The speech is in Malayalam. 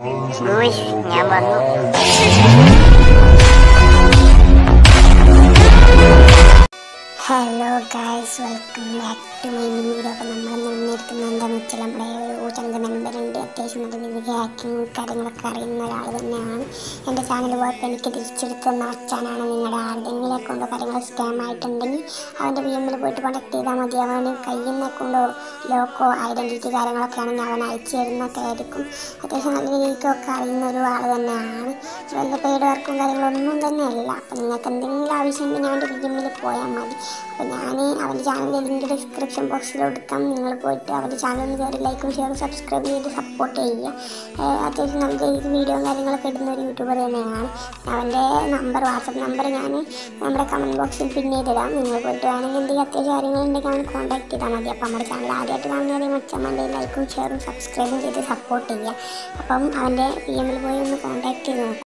ഉയ്, ഞാൻ വന്നു hello guys welcome back to my new video അപ്പോൾ നമ്മൾ നിന്നിരിക്കുന്നത് എന്താണെന്ന് വെച്ചാൽ നമ്മുടെ ഒരു ചന്ത മെമ്പറുണ്ട് അത്യാവശ്യം നല്ല രീതിയിൽ ഹാക്കിങ് കാര്യങ്ങളൊക്കെ അറിയുന്ന ഒരാൾ തന്നെയാണ് എൻ്റെ ചാനൽ പോയപ്പോൾ എനിക്ക് തിരിച്ചെടുത്ത് തന്ന അച്ഛനാണ് നിങ്ങളുടെ ആരുടെങ്കിലും അക്കൗണ്ടോ കാര്യങ്ങളോ സ്കാം ആയിട്ടുണ്ടെങ്കിൽ അവൻ്റെ പി എമ്മിൽ പോയിട്ട് കോൺടാക്ട് ചെയ്താൽ മതി അവന് കയ്യിൽ നിന്ന് അക്കൗണ്ടോ ലോക്കോ ഐഡൻറ്റിറ്റി കാര്യങ്ങളൊക്കെ ആണെങ്കിൽ അവൻ അയച്ചു തരുന്നൊക്കെ ആയിരിക്കും അത്യാവശ്യം നല്ല രീതിക്കൊക്കെ അറിയുന്ന ഒരു ആൾ തന്നെയാണ് വലിയ പെയ്ഡ് വർക്കും കാര്യങ്ങളൊന്നും തന്നെ അല്ല അപ്പോൾ നിങ്ങൾക്ക് എന്തെങ്കിലും ആവശ്യമുണ്ടെങ്കിൽ അവൻ്റെ പി എമ്മിൽ പോയാൽ മതി അപ്പോൾ ഞാൻ അവൻ്റെ ചാനലിൻ്റെ ലിങ്ക് ഡിസ്ക്രിപ്ഷൻ ബോക്സിൽ കൊടുക്കാം നിങ്ങൾ പോയിട്ട് അവൻ്റെ ചാനലിൽ കയറി ലൈക്കും ഷെയറും സബ്സ്ക്രൈബ് ചെയ്ത് സപ്പോർട്ട് ചെയ്യുക ഏഹ് അത്യാവശ്യം നല്ല രീതിക്ക് വീഡിയോയും കാര്യങ്ങളൊക്കെ ഇടുന്ന ഒരു യൂട്യൂബർ തന്നെയാണ് അവൻ്റെ നമ്പർ വാട്സപ്പ് നമ്പർ ഞാൻ നമ്മുടെ കമൻറ്റ് ബോക്സിൽ പിൻ ചെയ്തിടാം നിങ്ങൾ പോയിട്ട് വേണമെങ്കിൽ എന്തെങ്കിലും അത്യാവശ്യം കാര്യങ്ങളുണ്ടെങ്കിൽ അവൻ കോൺടാക്ട് ചെയ്താൽ മതി അപ്പോൾ നമ്മുടെ ചാനൽ ആദ്യമായിട്ട് കാണുന്നവരെ മച്ചമ്മൻ്റെ ലൈക്കും ഷെയറും സബ്സ്ക്രൈബും ചെയ്ത് സപ്പോർട്ട് ചെയ്യുക അപ്പം അവൻ്റെ പി എമ്മിൽ പോയി ഒന്ന് കോൺടാക്ട് ചെയ്ത് നോക്കും